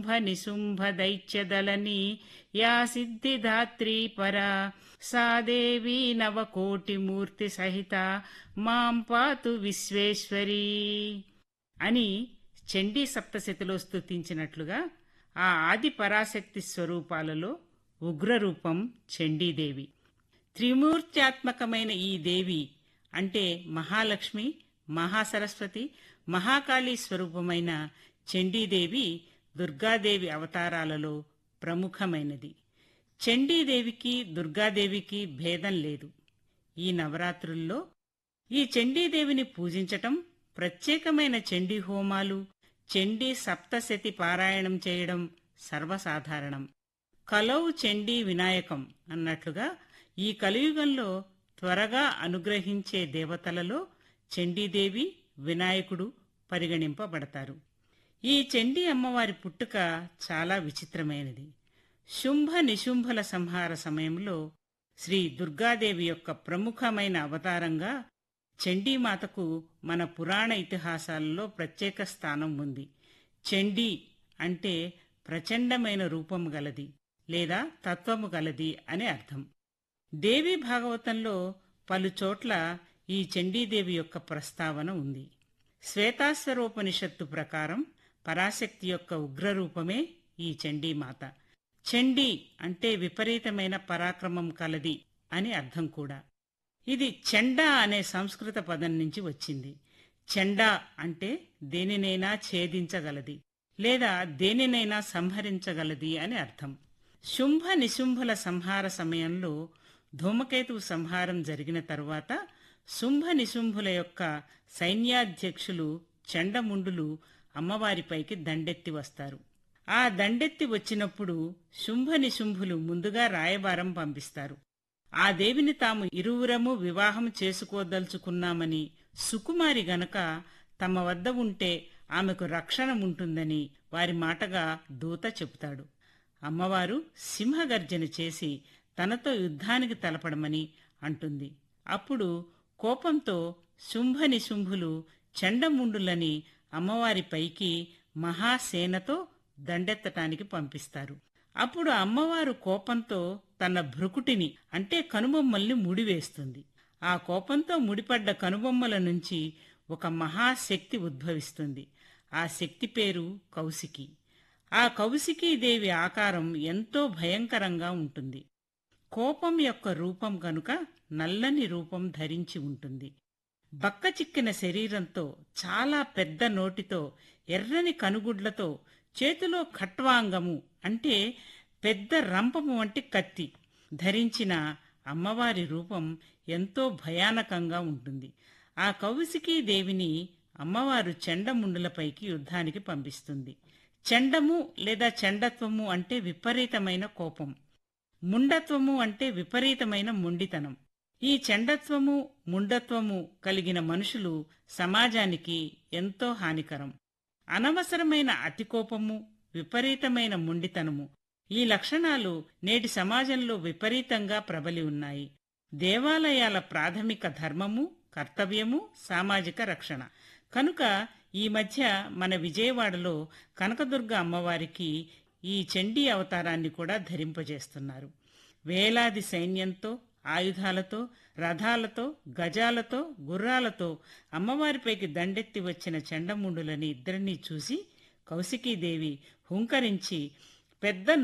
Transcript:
నిశుంభ దైత్యదలని yeah సిద్ధిదాత్రీ పరా సా దేవీ నవకోటిమూర్తి సహిత మాం పాతు విశ్వేశ్వరీ అని చండీ సప్తశతిలో స్తుతించినట్లుగా ఆ ఆది పరాశక్తి స్వరూపాలలో ఉగ్రరూపం చండీదేవి త్రిమూర్త్యాత్మకమైన ఈ దేవి అంటే మహాలక్ష్మి మహాసరస్వతి మహాకాళీ స్వరూపమైన చండీదేవి దుర్గాదేవి అవతారాలలో ప్రముఖమైనది చండీదేవికి దుర్గాదేవికి భేదం లేదు ఈ నవరాత్రుల్లో ఈ చండీదేవిని పూజించటం ప్రత్యేకమైన చండీ హోమాలు చండీ సప్తశతి పారాయణం చేయడం సర్వసాధారణం కలౌ చండీ వినాయకం అన్నట్లుగా ఈ కలియుగంలో త్వరగా అనుగ్రహించే దేవతలలో చండీదేవి వినాయకుడు పరిగణింపబడతారు ఈ చండీ అమ్మవారి పుట్టుక చాలా విచిత్రమైనది శుంభ నిశుంభల సంహార సమయంలో శ్రీ దుర్గాదేవి యొక్క ప్రముఖమైన అవతారంగా చండీమాతకు మన పురాణ ఇతిహాసాలలో ప్రత్యేక స్థానం ఉంది చండీ అంటే ప్రచండమైన రూపము గలది లేదా తత్వము గలది అని అర్థం దేవి భాగవతంలో పలు చోట్ల ఈ చండీదేవి యొక్క ప్రస్తావన ఉంది శ్వేతాశ్వరోపనిషత్తు ప్రకారం పరాశక్తి యొక్క ఉగ్రరూపమే ఈ చండీమాత చండీ అంటే విపరీతమైన పరాక్రమం కలది అని అర్థం కూడా ఇది చెండా అనే సంస్కృత పదం నుంచి వచ్చింది చెండా అంటే దేనినైనా ఛేదించగలది లేదా దేనినైనా సంహరించగలది అని అర్థం శుంభ నిశుంభల సంహార సమయంలో ధూమకేతువు సంహారం జరిగిన తరువాత శుంభ నిశుంభుల యొక్క సైన్యాధ్యక్షులు చండముండులు అమ్మవారిపైకి దండెత్తి వస్తారు ఆ దండెత్తి వచ్చినప్పుడు శుంభ నిశుంభులు ముందుగా రాయబారం పంపిస్తారు ఆ దేవిని తాము ఇరువురము వివాహం చేసుకోదలుచుకున్నామని సుకుమారి గనక తమ వద్ద ఉంటే ఆమెకు రక్షణ ఉంటుందని వారి మాటగా దూత చెబుతాడు అమ్మవారు సింహగర్జన చేసి తనతో యుద్ధానికి తలపడమని అంటుంది అప్పుడు కోపంతో శుంభని శుంభులు చండముండులని అమ్మవారిపైకి మహాసేనతో దండెత్తటానికి పంపిస్తారు అప్పుడు అమ్మవారు కోపంతో తన భృకుటిని అంటే కనుబొమ్మల్ని ముడివేస్తుంది ఆ కోపంతో ముడిపడ్డ కనుబొమ్మల నుంచి ఒక మహాశక్తి ఉద్భవిస్తుంది ఆ శక్తి పేరు కౌశికి ఆ కౌశికీదేవి ఆకారం ఎంతో భయంకరంగా ఉంటుంది కోపం యొక్క రూపం గనుక నల్లని రూపం ధరించి ఉంటుంది బక్క చిక్కిన శరీరంతో చాలా పెద్ద నోటితో ఎర్రని కనుగుడ్లతో చేతిలో ఖట్వాంగము అంటే పెద్ద రంపము వంటి కత్తి ధరించిన అమ్మవారి రూపం ఎంతో భయానకంగా ఉంటుంది ఆ కౌశికీ దేవిని అమ్మవారు చండముండులపైకి యుద్ధానికి పంపిస్తుంది చండము లేదా చండత్వము అంటే విపరీతమైన కోపం ముండత్వము అంటే విపరీతమైన మొండితనం ఈ చండత్వము ముండత్వము కలిగిన మనుషులు సమాజానికి ఎంతో హానికరం అనవసరమైన అతికోపము విపరీతమైన మొండితనము ఈ లక్షణాలు నేటి సమాజంలో విపరీతంగా ప్రబలి ఉన్నాయి దేవాలయాల ప్రాథమిక ధర్మము కర్తవ్యము సామాజిక రక్షణ కనుక ఈ మధ్య మన విజయవాడలో కనకదుర్గ అమ్మవారికి ఈ చండీ అవతారాన్ని కూడా ధరింపజేస్తున్నారు వేలాది సైన్యంతో ఆయుధాలతో రథాలతో గజాలతో గుర్రాలతో అమ్మవారిపైకి దండెత్తి వచ్చిన చండముండులని ఇద్దరినీ చూసి కౌశికీదేవి హుంకరించి పెద్ద